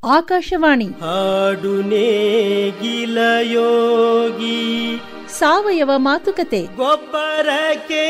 ಆಕಾಶವಾಣಿ ಹಾಡು ನೇಗಿಲ ಯೋಗಿ ಸಾವಯವ ಮಾತುಕತೆ ಗೊಬ್ಬರಕ್ಕೆ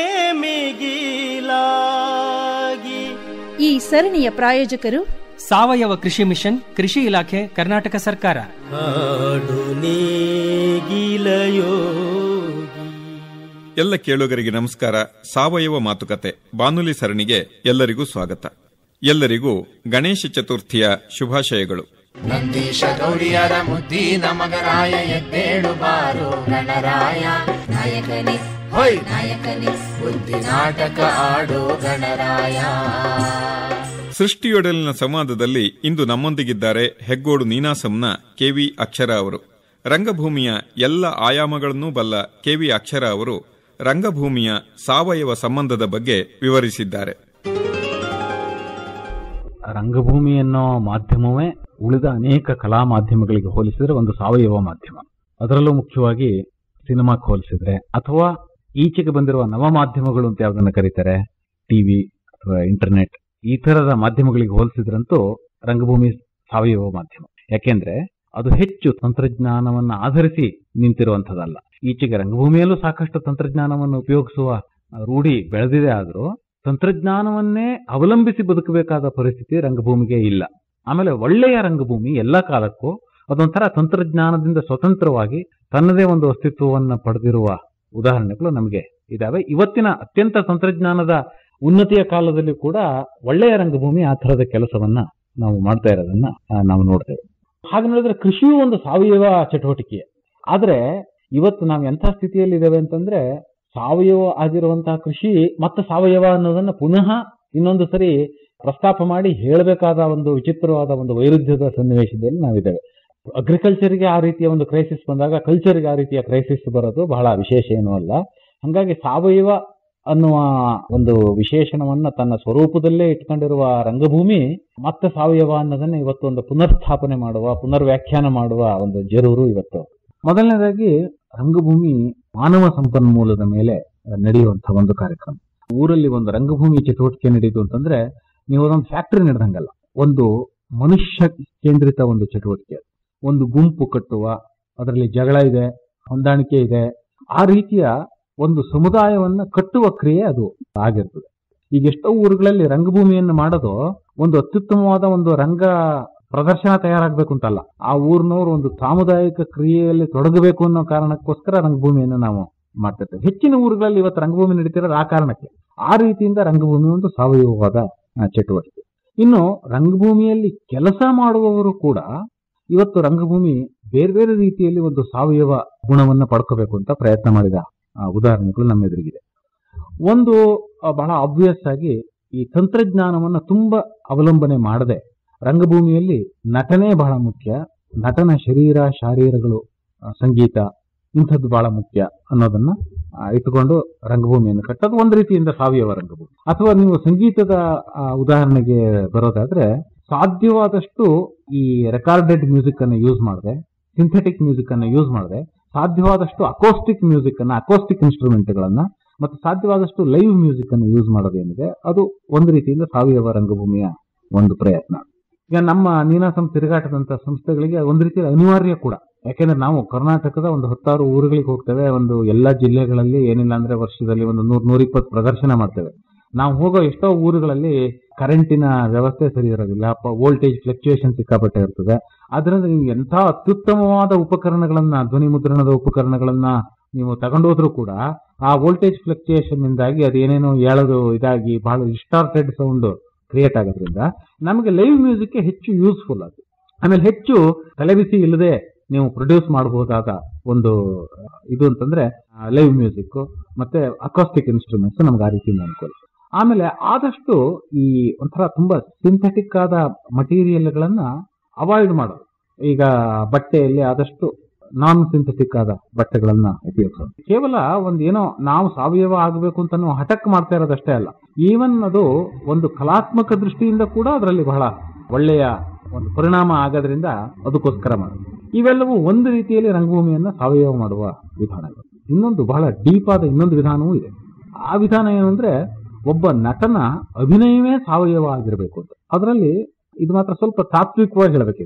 ಮಿಗಿಲಾಗಿ ಈ ಸರಣಿಯ ಪ್ರಾಯೋಜಕರು ಸಾವಯವ ಕೃಷಿ ಮಿಷನ್ ಕೃಷಿ ಇಲಾಖೆ ಕರ್ನಾಟಕ ಸರ್ಕಾರ ಹಾಡು ನೇಗಿಲ ಯೋಗಿ ಎಲ್ಲ ಕೇಳುಗರಿಗೆ ನಮಸ್ಕಾರ ಸಾವಯವ ಮಾತುಕತೆ ಬಾನುಲಿ ಸರಣಿಗೆ ಎಲ್ಲರಿಗೂ ಸ್ವಾಗತ ಎಲ್ಲರಿಗೂ ಗಣೇಶ ಚತುರ್ಥಿಯ ಶುಭಾಶಯಗಳು ನಂದೀಶ ಗೌರಿಯರ ಮುದ್ದಿನ ಮಗರಾಯ ಎದ್ದೇಳು ಬಾರು ಗಣರಾಯ ನಾಯಕನೇ ಹೊಯ್ ನಾಯಕನೇ ಬುದ್ಧಿ ನಾಟಕ ಆಡು ಗಣರಾಯ ಸೃಷ್ಟಿಯೊಡಲಿನ ಸಂವಾದದಲ್ಲಿ ಇಂದು ನಮ್ಮೊಂದಿಗಿದ್ದಾರೆ ಹೆಗ್ಗೋಡು ನೀನಾಸಂನ ಕೆವಿ ಅಕ್ಷರ ಅವರು ರಂಗಭೂಮಿಯ ಎಲ್ಲ ಆಯಾಮಗಳನ್ನೂ ಬಲ್ಲ ಕೆವಿ ಅಕ್ಷರ ಅವರು ರಂಗಭೂಮಿಯ ಸಾವಯವ ಸಂಬಂಧದ ಬಗ್ಗೆ ವಿವರಿಸಿದ್ದಾರೆ ರಂಗಭೂಮಿ ಅನ್ನೋ ಮಾಧ್ಯಮವೇ ಉಳಿದ ಅನೇಕ ಕಲಾ ಮಾಧ್ಯಮಗಳಿಗೆ ಹೋಲಿಸಿದ್ರೆ ಒಂದು ಸಾವಯವ ಮಾಧ್ಯಮ ಅದರಲ್ಲೂ ಮುಖ್ಯವಾಗಿ ಸಿನಿಮಾಕ್ಕೆ ಹೋಲಿಸಿದ್ರೆ ಅಥವಾ ಈಚೆಗೆ ಬಂದಿರುವ ನವ ಮಾಧ್ಯಮಗಳು ಅಂತ ಯಾವ್ದನ್ನ ಕರೀತಾರೆ ಟಿವಿ ಅಥವಾ ಇಂಟರ್ನೆಟ್ ಈ ತರದ ಮಾಧ್ಯಮಗಳಿಗೆ ಹೋಲಿಸಿದ್ರಂತೂ ರಂಗಭೂಮಿ ಸಾವಯವ ಮಾಧ್ಯಮ ಯಾಕೆಂದ್ರೆ ಅದು ಹೆಚ್ಚು ತಂತ್ರಜ್ಞಾನವನ್ನ ಆಧರಿಸಿ ನಿಂತಿರುವಂತದಲ್ಲ ಈಚೆಗೆ ರಂಗಭೂಮಿಯಲ್ಲೂ ಸಾಕಷ್ಟು ತಂತ್ರಜ್ಞಾನವನ್ನು ಉಪಯೋಗಿಸುವ ರೂಢಿ ಬೆಳೆದಿದೆ ಆದರೂ ತಂತ್ರಜ್ಞಾನವನ್ನೇ ಅವಲಂಬಿಸಿ ಬದುಕಬೇಕಾದ ಪರಿಸ್ಥಿತಿ ರಂಗಭೂಮಿಗೆ ಇಲ್ಲ ಆಮೇಲೆ ಒಳ್ಳೆಯ ರಂಗಭೂಮಿ ಎಲ್ಲ ಕಾಲಕ್ಕೂ ಅದೊಂಥರ ತಂತ್ರಜ್ಞಾನದಿಂದ ಸ್ವತಂತ್ರವಾಗಿ ತನ್ನದೇ ಒಂದು ಅಸ್ತಿತ್ವವನ್ನು ಪಡೆದಿರುವ ಉದಾಹರಣೆಗಳು ನಮಗೆ ಇದಾವೆ ಇವತ್ತಿನ ಅತ್ಯಂತ ತಂತ್ರಜ್ಞಾನದ ಉನ್ನತಿಯ ಕಾಲದಲ್ಲಿ ಕೂಡ ಒಳ್ಳೆಯ ರಂಗಭೂಮಿ ಆ ತರದ ಕೆಲಸವನ್ನ ನಾವು ಮಾಡ್ತಾ ಇರೋದನ್ನ ಆ, ನಾವು ನೋಡ್ತೇವೆ ಹಾಗೆ ನೋಡಿದ್ರೆ ಕೃಷಿಯೂ ಒಂದು ಸಾವಯವ ಚಟುವಟಿಕೆ ಆದ್ರೆ ಇವತ್ತು ನಾವು ಎಂಥ ಸ್ಥಿತಿಯಲ್ಲಿ ಇದ್ದೇವೆ ಅಂತಂದ್ರೆ ಸಾವಯವ ಆಗಿರುವಂತಹ ಕೃಷಿ ಮತ್ತೆ ಸಾವಯವ ಅನ್ನೋದನ್ನ ಪುನಃ ಇನ್ನೊಂದು ಸರಿ ಪ್ರಸ್ತಾಪ ಮಾಡಿ ಹೇಳಬೇಕಾದ ಒಂದು ವಿಚಿತ್ರವಾದ ಒಂದು ವೈರುಧ್ಯದ ಸನ್ನಿವೇಶದಲ್ಲಿ ನಾವಿದ್ದೇವೆ ಅಗ್ರಿಕಲ್ಚರ್ಗೆ ಆ ರೀತಿಯ ಒಂದು ಕ್ರೈಸಿಸ್ ಬಂದಾಗ ಕಲ್ಚರ್ಗೆ ಆ ರೀತಿಯ ಕ್ರೈಸಿಸ್ ಬರೋದು ಬಹಳ ವಿಶೇಷ ಏನೂ ಅಲ್ಲ ಹಾಗಾಗಿ ಸಾವಯವ ಅನ್ನುವ ಒಂದು ವಿಶೇಷಣವನ್ನ ತನ್ನ ಸ್ವರೂಪದಲ್ಲೇ ಇಟ್ಕೊಂಡಿರುವ ರಂಗಭೂಮಿ ಮತ್ತೆ ಸಾವಯವ ಅನ್ನೋದನ್ನ ಇವತ್ತು ಒಂದು ಪುನರ್ಸ್ಥಾಪನೆ ಮಾಡುವ ಪುನರ್ ವ್ಯಾಖ್ಯಾನ ಮಾಡುವ ಒಂದು ಜರೂರು ಇವತ್ತು ಮೊದಲನೇದಾಗಿ ರಂಗಭೂಮಿ ಮಾನವ ಸಂಪನ್ಮೂಲದ ಮೇಲೆ ನಡೆಯುವಂತಹ ಒಂದು ಕಾರ್ಯಕ್ರಮ ಊರಲ್ಲಿ ಒಂದು ರಂಗಭೂಮಿ ಚಟುವಟಿಕೆ ನಡೆಯಿತು ಅಂತಂದ್ರೆ ನೀವು ಅದೊಂದು ಫ್ಯಾಕ್ಟರಿ ನಡೆದಂಗಲ್ಲ ಒಂದು ಮನುಷ್ಯ ಕೇಂದ್ರಿತ ಒಂದು ಚಟುವಟಿಕೆ ಅದು. ಒಂದು ಗುಂಪು ಕಟ್ಟುವ ಅದರಲ್ಲಿ ಜಗಳ ಇದೆ ಹೊಂದಾಣಿಕೆ ಇದೆ ಆ ರೀತಿಯ ಒಂದು ಸಮುದಾಯವನ್ನ ಕಟ್ಟುವ ಕ್ರಿಯೆ ಅದು ಆಗಿರ್ತದೆ ಈಗ ಎಷ್ಟೋ ಊರುಗಳಲ್ಲಿ ರಂಗಭೂಮಿಯನ್ನು ಮಾಡೋದು ಒಂದು ಅತ್ಯುತ್ತಮವಾದ ಒಂದು ರಂಗ ಪ್ರದರ್ಶನ ತಯಾರಾಗಬೇಕು ಅಂತಲ್ಲ ಆ ಊರಿನವರು ಒಂದು ಸಾಮುದಾಯಿಕ ಕ್ರಿಯೆಯಲ್ಲಿ ತೊಡಗಬೇಕು ಅನ್ನೋ ಕಾರಣಕ್ಕೋಸ್ಕರ ರಂಗಭೂಮಿಯನ್ನು ನಾವು ಮಾಡ್ತಿರ್ತೇವೆ ಹೆಚ್ಚಿನ ಊರುಗಳಲ್ಲಿ ಇವತ್ತು ರಂಗಭೂಮಿ ನಡೀತಿರೋದು ಆ ಕಾರಣಕ್ಕೆ ಆ ರೀತಿಯಿಂದ ರಂಗಭೂಮಿ ಒಂದು ಸಾವಯವವಾದ ಆ, ಚಟುವಟಿಕೆ ಇನ್ನು ರಂಗಭೂಮಿಯಲ್ಲಿ ಕೆಲಸ ಮಾಡುವವರು ಕೂಡ ಇವತ್ತು ರಂಗಭೂಮಿ ಬೇರೆ ಬೇರೆ ರೀತಿಯಲ್ಲಿ ಒಂದು ಸಾವಯವ ಗುಣವನ್ನ ಪಡ್ಕೋಬೇಕು ಅಂತ ಪ್ರಯತ್ನ ಮಾಡಿದ ಆ, ಉದಾಹರಣೆಗಳು ನಮ್ಮ ಎದುರಿಗಿದೆ ಒಂದು ಆ, ಬಹಳ ಆಬ್ವಿಯಸ್ ಆಗಿ ಈ ತಂತ್ರಜ್ಞಾನವನ್ನ ತುಂಬಾ ಅವಲಂಬನೆ ಮಾಡದೆ ರಂಗಭೂಮಿಯಲ್ಲಿ ನಟನೆ ಬಹಳ ಮುಖ್ಯ ನಟನ ಶರೀರ ಶಾರೀರಗಳು ಆ, ಸಂಗೀತ ಇಂಥದ್ದು ಬಹಳ ಮುಖ್ಯ ಅನ್ನೋದನ್ನ ಆ, ಇಟ್ಟುಕೊಂಡು ರಂಗಭೂಮಿಯನ್ನು ಕಟ್ಟೋದು ಒಂದು ರೀತಿಯಿಂದ ಸಾವಯವ ರಂಗಭೂಮಿ ಅಥವಾ ನೀವು ಸಂಗೀತದ ಆ, ಉದಾಹರಣೆಗೆ ಬರೋದಾದ್ರೆ ಸಾಧ್ಯವಾದಷ್ಟು ಈ ರೆಕಾರ್ಡೆಡ್ ಮ್ಯೂಸಿಕ್ ಅನ್ನು ಯೂಸ್ ಮಾಡದೆ ಸಿಂಥೆಟಿಕ್ ಮ್ಯೂಸಿಕ್ ಅನ್ನು ಯೂಸ್ ಮಾಡದೆ ಸಾಧ್ಯವಾದಷ್ಟು ಅಕೋಸ್ಟಿಕ್ ಮ್ಯೂಸಿಕ್ ಅನ್ನ ಅಕೋಸ್ಟಿಕ್ ಇನ್ಸ್ಟ್ರೂಮೆಂಟ್ ಗಳನ್ನ ಮತ್ತು ಸಾಧ್ಯವಾದಷ್ಟು ಲೈವ್ ಮ್ಯೂಸಿಕ್ ಅನ್ನು ಯೂಸ್ ಮಾಡೋದೇನಿದೆ ಅದು ಒಂದು ರೀತಿಯಿಂದ ಸಾವಯವ ರಂಗಭೂಮಿಯ ಒಂದು ಪ್ರಯತ್ನ ಈಗ ನಮ್ಮ ನೀನಾಸಂ ತಿರುಗಾಟದಂತ ಸಂಸ್ಥೆಗಳಿಗೆ ಒಂದು ರೀತಿಯ ಅನಿವಾರ್ಯ ಕೂಡ ಯಾಕೆಂದ್ರೆ ನಾವು ಕರ್ನಾಟಕದ ಒಂದು ಹತ್ತಾರು ಊರುಗಳಿಗೆ ಹೋಗ್ತೇವೆ ಒಂದು ಎಲ್ಲಾ ಜಿಲ್ಲೆಗಳಲ್ಲಿ ಏನಿಲ್ಲ ಅಂದ್ರೆ ವರ್ಷದಲ್ಲಿ ಒಂದು ನೂರ್ ನೂರಿಪ್ಪತ್ತು ಪ್ರದರ್ಶನ ಮಾಡ್ತೇವೆ ನಾವು ಹೋಗೋ ಎಷ್ಟೋ ಊರುಗಳಲ್ಲಿ ಕರೆಂಟಿನ ವ್ಯವಸ್ಥೆ ಸರಿ ಇರೋದಿಲ್ಲ ವೋಲ್ಟೇಜ್ ಫ್ಲಕ್ಚುಯೇಷನ್ ಸಿಕ್ಕಾಪಟ್ಟೆ ಇರ್ತದೆ ಅದರಿಂದ ನೀವು ಎಂಥ ಅತ್ಯುತ್ತಮವಾದ ಉಪಕರಣಗಳನ್ನ ಧ್ವನಿ ಮುದ್ರಣದ ಉಪಕರಣಗಳನ್ನ ನೀವು ತಗೊಂಡೋದ್ರೂ ಕೂಡ ಆ ವೋಲ್ಟೇಜ್ ಫ್ಲಕ್ಚುಯೇಷನ್ ಇಂದಾಗಿ ಅದೇನೇನೋ ಎಳೆದು ಇದಾಗಿ ಬಹಳ ಡಿಸ್ಟಾರ್ಟೆಡ್ ಸೌಂಡ್ ಕ್ರಿಯೇಟ್ ಆಗೋದ್ರಿಂದ ನಮಗೆ ಲೈವ್ ಮ್ಯೂಸಿಕ್ ಹೆಚ್ಚು ಯೂಸ್ಫುಲ್ ಅದು ಆಮೇಲೆ ಹೆಚ್ಚು ತಲೆಬಿಸಿ ಇಲ್ಲದೆ ನೀವು ಪ್ರೊಡ್ಯೂಸ್ ಮಾಡಬಹುದಾದ ಒಂದು ಆ, ಇದು ಅಂತಂದ್ರೆ ಲೈವ್ ಮ್ಯೂಸಿಕ್ ಮತ್ತೆ ಅಕಾಸ್ಟಿಕ್ ಇನ್ಸ್ಟ್ರೂಮೆಂಟ್ಸ್ ನಮ್ಗೆ ಆ ರೀತಿಯಿಂದ ಅನುಕೂಲ ಆಮೇಲೆ ಆದಷ್ಟು ಈ ಒಂಥರ ತುಂಬಾ ಸಿಂಥೆಟಿಕ್ ಆದ ಮಟೀರಿಯಲ್ಗಳನ್ನ ಅವಾಯ್ಡ್ ಮಾಡೋದು ಈಗ ಬಟ್ಟೆಯಲ್ಲಿ ಆದಷ್ಟು ನಾನ್ ಸಿಂಥೆಟಿಕ್ ಆದ ಬಟ್ಟೆಗಳನ್ನ ಉಪಯೋಗಿಸೋದು ಕೇವಲ ಒಂದು ಏನೋ ನಾವು ಸಾವಯವ ಆಗಬೇಕು ಅಂತ ನಾವು ಹಠಕ್ ಮಾಡ್ತಾ ಇರೋದಷ್ಟೇ ಅಲ್ಲ ಈವನ್ ಅದು ಒಂದು ಕಲಾತ್ಮಕ ದೃಷ್ಟಿಯಿಂದ ಕೂಡ ಅದರಲ್ಲಿ ಬಹಳ ಒಳ್ಳೆಯ ಒಂದು ಪರಿಣಾಮ ಆಗೋದ್ರಿಂದ ಅದಕ್ಕೋಸ್ಕರ ಮಾಡೋದು ಇವೆಲ್ಲವೂ ಒಂದು ರೀತಿಯಲ್ಲಿ ರಂಗಭೂಮಿಯನ್ನ ಸಾವಯವ ಮಾಡುವ ವಿಧಾನಗಳು ಇನ್ನೊಂದು ಬಹಳ ಡೀಪ್ ಆದ ಇನ್ನೊಂದು ವಿಧಾನವೂ ಇದೆ ಆ ವಿಧಾನ ಏನು ಅಂದ್ರೆ ಒಬ್ಬ ನಟನ ಅಭಿನಯವೇ ಸಾವಯವ ಆಗಿರಬೇಕು ಅಂತ ಅದರಲ್ಲಿ ಇದು ಮಾತ್ರ ಸ್ವಲ್ಪ ತಾತ್ವಿಕವಾಗಿ ಹೇಳಬೇಕು ಇದನ್ನ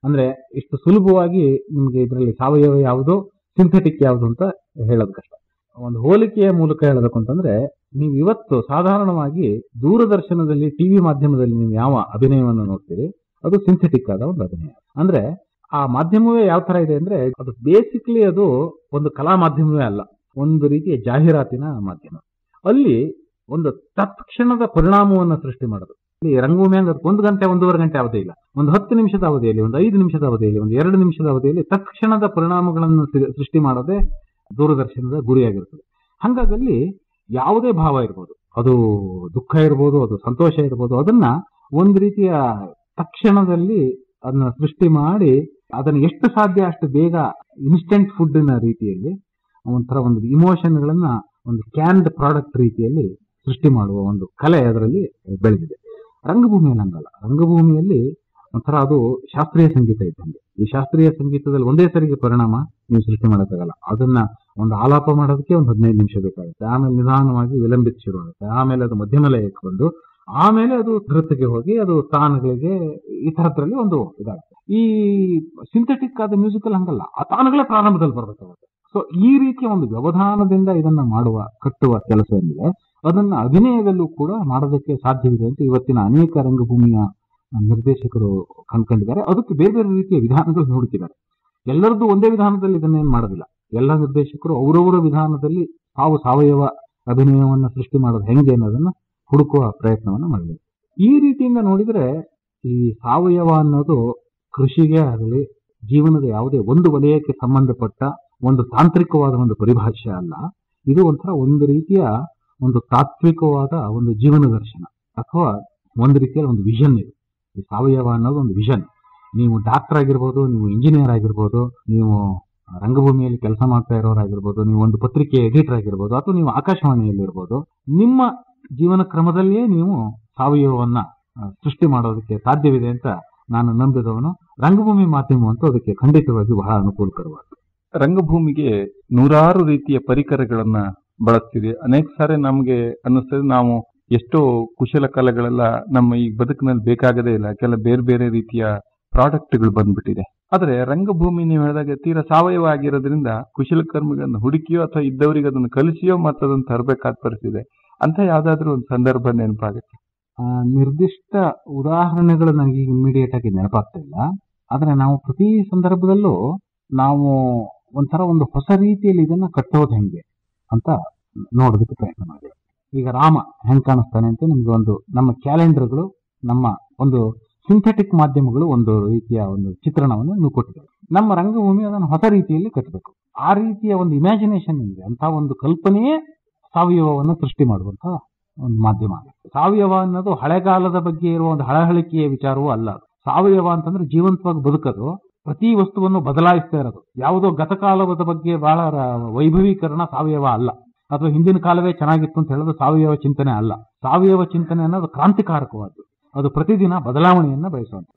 ಅಂದ್ರೆ ಇಷ್ಟು ಸುಲಭವಾಗಿ ನಿಮಗೆ ಇದರಲ್ಲಿ ಸಾವಯವ ಯಾವುದು ಸಿಂಥೆಟಿಕ್ ಯಾವುದು ಅಂತ ಹೇಳೋದು ಕಷ್ಟ ಒಂದು ಹೋಲಿಕೆಯ ಮೂಲಕ ಹೇಳಬೇಕು ಅಂತಂದ್ರೆ ನೀವು ಇವತ್ತು ಸಾಧಾರಣವಾಗಿ ದೂರದರ್ಶನದಲ್ಲಿ ಟಿವಿ ಮಾಧ್ಯಮದಲ್ಲಿ ನೀವು ಯಾವ ಅಭಿನಯವನ್ನು ನೋಡ್ತೀರಿ ಅದು ಸಿಂಥೆಟಿಕ್ ಆದ ಒಂದು ಅಭಿನಯ ಅಂದ್ರೆ ಆ ಮಾಧ್ಯಮವೇ ಯಾವ ತರ ಇದೆ ಅಂದ್ರೆ ಅದು ಬೇಸಿಕ್ಲಿ ಅದು ಒಂದು ಕಲಾ ಮಾಧ್ಯಮವೇ ಅಲ್ಲ ಒಂದು ರೀತಿಯ ಜಾಹೀರಾತಿನ ಮಾಧ್ಯಮ ಅಲ್ಲಿ ಒಂದು ತತ್ಕ್ಷಣದ ಪರಿಣಾಮವನ್ನು ಸೃಷ್ಟಿ ಮಾಡೋದು ಇಲ್ಲಿ ರಂಗಭೂಮಿ ಅಂದ್ರೆ ಒಂದು ಗಂಟೆ ಒಂದೂವರೆ ಗಂಟೆ ಅವಧಿ ಇಲ್ಲ ಒಂದು ಹತ್ತು ನಿಮಿಷದ ಅವಧಿಯಲ್ಲಿ ಒಂದು ಐದು ನಿಮಿಷದ ಅವಧಿಯಲ್ಲಿ ಒಂದು ಎರಡು ನಿಮಿಷದ ಅವಧಿಯಲ್ಲಿ ತತ್ಕ್ಷಣದ ಪರಿಣಾಮಗಳನ್ನು ಸೃ- ಸೃಷ್ಟಿ ಮಾಡೋದೇ ದೂರದರ್ಶನದ ಗುರಿಯಾಗಿರ್ತದೆ ಹಾಗಾಗಿ ಅಲ್ಲಿ ಯಾವುದೇ ಭಾವ ಇರ್ಬೋದು ಅದು ದುಃಖ ಇರ್ಬೋದು ಅದು ಸಂತೋಷ ಇರ್ಬೋದು ಅದನ್ನ ಒಂದು ರೀತಿಯ ತಕ್ಷಣದಲ್ಲಿ ಅದನ್ನ ಸೃಷ್ಟಿ ಮಾಡಿ ಅದನ್ನು ಎಷ್ಟು ಸಾಧ್ಯ ಅಷ್ಟು ಬೇಗ ಇನ್ಸ್ಟೆಂಟ್ ಫುಡ್ನ ರೀತಿಯಲ್ಲಿ ಒಂಥರ ಒಂದು ಇಮೋಷನ್ಗಳನ್ನ ಒಂದು ಕ್ಯಾನ್ಡ್ ಪ್ರಾಡಕ್ಟ್ ರೀತಿಯಲ್ಲಿ ಸೃಷ್ಟಿ ಮಾಡುವ ಒಂದು ಕಲೆ ಅದರಲ್ಲಿ ಬೆಳೆದಿದೆ ರಂಗಭೂಮಿಯಲ್ಲಿ ಹಂಗಲ್ಲ ರಂಗಭೂಮಿಯಲ್ಲಿ ಒಂಥರ ಅದು ಶಾಸ್ತ್ರೀಯ ಸಂಗೀತ ಇದ್ದಂಗೆ ಈ ಶಾಸ್ತ್ರೀಯ ಸಂಗೀತದಲ್ಲಿ ಒಂದೇ ಸರಿಗೆ ಪರಿಣಾಮ ನೀವು ಸೃಷ್ಟಿ ಮಾಡೋಕ್ಕಾಗಲ್ಲ ಅದನ್ನ ಒಂದು ಆಲಾಪ ಮಾಡೋದಕ್ಕೆ ಒಂದು ಹದಿನೈದು ನಿಮಿಷ ಬೇಕಾಗುತ್ತೆ ಆಮೇಲೆ ನಿಧಾನವಾಗಿ ವಿಲಂಬಿತ ಶುರುವಾಗುತ್ತೆ ಆಮೇಲೆ ಅದು ಮಧ್ಯಮ ಲಯಕ್ಕೆ ಬಂದು ಆಮೇಲೆ ಅದು ಧೃತಿಗೆ ಹೋಗಿ ಅದು ತಾನಗಳಿಗೆ ಈ ತರದ್ರಲ್ಲಿ ಒಂದು ಇದಾಗುತ್ತೆ ಈ ಸಿಂಥೆಟಿಕ್ ಆದ ಮ್ಯೂಸಿಕಲ್ ಹಂಗಲ್ಲ ಆ ತಾನಗಳೇ ಪ್ರಾರಂಭದಲ್ಲಿ ಬರಬೇಕಾಗುತ್ತೆ ಸೊ ಈ ರೀತಿಯ ಒಂದು ವ್ಯವಧಾನದಿಂದ ಇದನ್ನ ಮಾಡುವ ಕಟ್ಟುವ ಕೆಲಸ ಏನಿದೆ ಅದನ್ನ ಅಭಿನಯದಲ್ಲೂ ಕೂಡ ಮಾಡೋದಕ್ಕೆ ಸಾಧ್ಯವಿದೆ ಅಂತ ಇವತ್ತಿನ ಅನೇಕ ರಂಗಭೂಮಿಯ ನಿರ್ದೇಶಕರು ಕಂಡ್ಕೊಂಡಿದ್ದಾರೆ ಅದಕ್ಕೆ ಬೇರೆ ಬೇರೆ ರೀತಿಯ ವಿಧಾನಗಳು ನೋಡುತ್ತಿದ್ದಾರೆ ಎಲ್ಲರದ್ದು ಒಂದೇ ವಿಧಾನದಲ್ಲಿ ಇದನ್ನೇನು ಮಾಡೋದಿಲ್ಲ ಎಲ್ಲ ನಿರ್ದೇಶಕರು ಅವರವರ ವಿಧಾನದಲ್ಲಿ ತಾವು ಸಾವಯವ ಅಭಿನಯವನ್ನು ಸೃಷ್ಟಿ ಮಾಡೋದು ಹೆಂಗೆ ಅನ್ನೋದನ್ನ ಹುಡುಕುವ ಪ್ರಯತ್ನವನ್ನು ಮಾಡಬೇಕು ಈ ರೀತಿಯಿಂದ ನೋಡಿದ್ರೆ ಈ ಸಾವಯವ ಅನ್ನೋದು ಕೃಷಿಗೆ ಆಗಲಿ ಜೀವನದ ಯಾವುದೇ ಒಂದು ವಲಯಕ್ಕೆ ಸಂಬಂಧಪಟ್ಟ ಒಂದು ತಾಂತ್ರಿಕವಾದ ಒಂದು ಪರಿಭಾಷೆ ಅಲ್ಲ ಇದು ಒಂಥರ ಒಂದು ರೀತಿಯ ಒಂದು ತಾತ್ವಿಕವಾದ ಒಂದು ಜೀವನ ದರ್ಶನ ಅಥವಾ ಒಂದು ರೀತಿಯಲ್ಲಿ ಒಂದು ವಿಷನ್ ಇದು ಈ ಸಾವಯವ ಅನ್ನೋದು ಒಂದು ವಿಷನ್ ನೀವು ಡಾಕ್ಟರ್ ಆಗಿರ್ಬೋದು ನೀವು ಇಂಜಿನಿಯರ್ ಆಗಿರ್ಬೋದು ನೀವು ರಂಗಭೂಮಿಯಲ್ಲಿ ಕೆಲಸ ಮಾಡ್ತಾ ಇರೋರಾಗಿರ್ಬೋದು ನೀವು ಒಂದು ಪತ್ರಿಕೆ ಎಡಿಟರ್ ಆಗಿರ್ಬೋದು ಅಥವಾ ನೀವು ಆಕಾಶವಾಣಿಯಲ್ಲಿ ಇರ್ಬೋದು ನಿಮ್ಮ ಜೀವನ ಕ್ರಮದಲ್ಲಿಯೇ ನೀವು ಸಾವಯವವನ್ನ ಆ, ಸೃಷ್ಟಿ ಮಾಡೋದಕ್ಕೆ ಸಾಧ್ಯವಿದೆ ಅಂತ ನಾನು ನಂಬಿದವನು ರಂಗಭೂಮಿ ಮಾಧ್ಯಮ ಅಂತೂ ಅದಕ್ಕೆ ಖಂಡಿತವಾಗಿ ಬಹಳ ಅನುಕೂಲಕರವಾದ ರಂಗಭೂಮಿಗೆ ನೂರಾರು ರೀತಿಯ ಪರಿಕರಗಳನ್ನ ಬಳಸ್ತಿದೆ ಅನೇಕ ಸಾರಿ ನಮಗೆ ಅನ್ನಿಸ್ತದೆ ನಾವು ಎಷ್ಟೋ ಕುಶಲ ಕಲೆಗಳೆಲ್ಲ ನಮ್ಮ ಈ ಬದುಕಿನಲ್ಲಿ ಬೇಕಾಗದೇ ಇಲ್ಲ ಕೆಲ ಬೇರೆ ಬೇರೆ ರೀತಿಯ ಪ್ರಾಡಕ್ಟ್ಗಳು ಬಂದ್ಬಿಟ್ಟಿದೆ ಆದ್ರೆ ರಂಗಭೂಮಿ ನೀವು ಹೇಳಿದಾಗ ತೀರಾ ಸಾವಯವ ಆಗಿರೋದ್ರಿಂದ ಕುಶಲಕರ್ಮಿಗಳನ್ನು ಹುಡುಕಿಯೋ ಅಥವಾ ಇದ್ದವರಿಗೆ ಅದನ್ನು ಕಲಿಸಿಯೋ ಮತ್ತು ಅದನ್ನು ತರಬೇಕಾದ ಪರಿಸ್ಥಿತಿ ಅಂತ ಯಾವ್ದಾದ್ರು ಒಂದು ಸಂದರ್ಭ ನೆನಪಾಗುತ್ತೆ ಆ, ನಿರ್ದಿಷ್ಟ ಉದಾಹರಣೆಗಳು ನನಗೆ ಇಮಿಡಿಯೇಟ್ ಆಗಿ ನೆನಪಾಗ್ತಾ ಇಲ್ಲ ಆದ್ರೆ ನಾವು ಪ್ರತಿ ಸಂದರ್ಭದಲ್ಲೂ ನಾವು ಒಂಥರ ಒಂದು ಹೊಸ ರೀತಿಯಲ್ಲಿ ಇದನ್ನ ಕಟ್ಟೋದು ಹೆಂಗೆ ಅಂತ ನೋಡೋದಕ್ಕೆ ಪ್ರಯತ್ನ ಮಾಡಿದೆ ಈಗ ರಾಮ ಹೆಂಗ್ ಕಾಣಿಸ್ತಾನೆ ಅಂತ ನಿಮ್ಗೆ ಒಂದು ನಮ್ಮ ಕ್ಯಾಲೆಂಡರ್ಗಳು ನಮ್ಮ ಒಂದು ಸಿಂಥೆಟಿಕ್ ಮಾಧ್ಯಮಗಳು ಒಂದು ರೀತಿಯ ಒಂದು ಚಿತ್ರಣವನ್ನು ನೀವು ಕೊಟ್ಟಿದ್ದಾರೆ ನಮ್ಮ ರಂಗಭೂಮಿ ಅದನ್ನು ಹೊಸ ರೀತಿಯಲ್ಲಿ ಕಟ್ಟಬೇಕು ಆ ರೀತಿಯ ಒಂದು ಇಮ್ಯಾಜಿನೇಷನ್ ಇದೆ ಅಂತ ಒಂದು ಕಲ್ಪನೆಯೇ ಸಾವಯವವನ್ನು ಸೃಷ್ಟಿ ಮಾಡುವಂತ ಒಂದು ಮಾಧ್ಯಮ ಆಗುತ್ತೆ ಸಾವಯವ ಅನ್ನೋದು ಹಳೆಗಾಲದ ಬಗ್ಗೆ ಇರುವ ಒಂದು ಹಳಹಳಿಕೆಯ ವಿಚಾರವೂ ಅಲ್ಲ ಅದು. ಸಾವಯವ ಅಂತಂದ್ರೆ ಜೀವಂತವಾಗಿ ಬದುಕೋದು ಪ್ರತಿ ವಸ್ತುವನ್ನು ಬದಲಾಯಿಸ್ತಾ ಇರೋದು ಯಾವುದೋ ಗತಕಾಲದ ಬಗ್ಗೆ ಬಹಳ ರ- ವೈಭವೀಕರಣ ಸಾವಯವ ಅಲ್ಲ ಅಥವಾ ಹಿಂದಿನ ಕಾಲವೇ ಚೆನ್ನಾಗಿತ್ತು ಅಂತ ಹೇಳೋದು ಸಾವಯವ ಚಿಂತನೆ ಅಲ್ಲ ಸಾವಯವ ಚಿಂತನೆ ಅನ್ನೋದು ಕ್ರಾಂತಿಕಾರಕವಾದ್ದು ಅದು ಪ್ರತಿದಿನ ಬದಲಾವಣೆಯನ್ನ ಬಯಸುವಂತ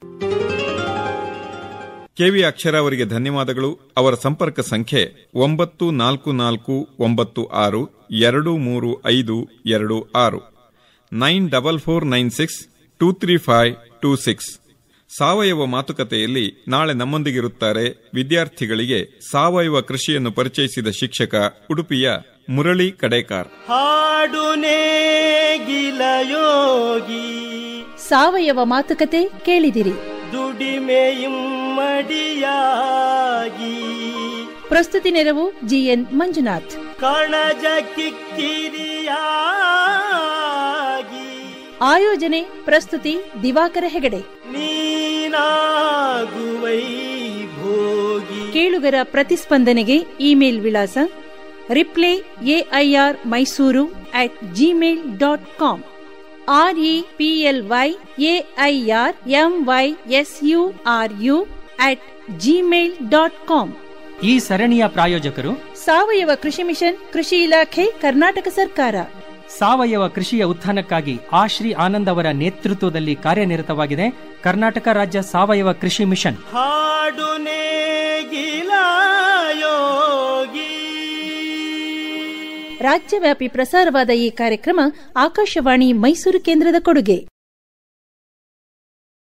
ಕೆವಿ ಅಕ್ಷರ ಅವರಿಗೆ ಧನ್ಯವಾದಗಳು ಅವರ ಸಂಪರ್ಕ ಸಂಖ್ಯೆ ಒಂಬತ್ತು ನಾಲ್ಕು ನಾಲ್ಕು ಒಂಬತ್ತು ಆರು ಎರಡು ಮೂರು ಐದು ಎರಡು ಆರು nine double four nine six two three five two six ಸಾವಯವ ಮಾತುಕತೆಯಲ್ಲಿ ನಾಳೆ ನಮ್ಮೊಂದಿಗಿರುತ್ತಾರೆ ವಿದ್ಯಾರ್ಥಿಗಳಿಗೆ ಸಾವಯವ ಕೃಷಿಯನ್ನು ಪರಿಚಯಿಸಿದ ಶಿಕ್ಷಕ ಉಡುಪಿಯ ಮುರಳಿ ಕಡೇಕಾರ್ ಹಾಡು ನೇಗಿಲ ಯೋಗಿ ಸಾವಯವ ಮಾತುಕತೆ ಕೇಳಿದಿರಿ ದುಡಿಮೆയും ಮಡಿಯಾಗಿ ಪ್ರಸ್ತುತಿ ನೆರವು ಜಿಎನ್ ಮಂಜುನಾಥ್ ಕಣಜ ಕಿಕ್ಕಿರಿಯಾಗಿ ಆಯೋಜನೆ ಪ್ರಸ್ತುತಿ ದಿವಾಕರ ಹೆಗಡೆ ನೀನಾಗುವೈ ಭೋಗಿ ಕೇಳುಗರ ಪ್ರತಿಸ್ಪಂದನೆಗೆ ಇಮೇಲ್ ವಿಳಾಸ reply AIR Mysuru at Gmail dot com R E P L Y AIR M Y S U R U at Gmail dot com ಈ ಸರಣಿಯ ಪ್ರಾಯೋಜಕರು ಸಾವಯವ ಕೃಷಿ ಮಿಷನ್ ಕೃಷಿ ಇಲಾಖೆ ಕರ್ನಾಟಕ ಸರ್ಕಾರ ಸಾವಯವ ಕೃಷಿಯ ಉತ್ಥಾನಕ್ಕಾಗಿ ಆ ಶ್ರೀ ಆನಂದ್ ಅವರ ನೇತೃತ್ವದಲ್ಲಿ ಕಾರ್ಯನಿರತವಾಗಿದೆ ಕರ್ನಾಟಕ ರಾಜ್ಯ ಸಾವಯವ ಕೃಷಿ ಮಿಷನ್ ಹಾಡು ನೇಗಿಲ ಯೋಗಿ ರಾಜ್ಯವ್ಯಾಪಿ ಪ್ರಸಾರವಾದ ಈ ಕಾರ್ಯಕ್ರಮ ಆಕಾಶವಾಣಿ ಮೈಸೂರು ಕೇಂದ್ರದ ಕೊಡುಗೆ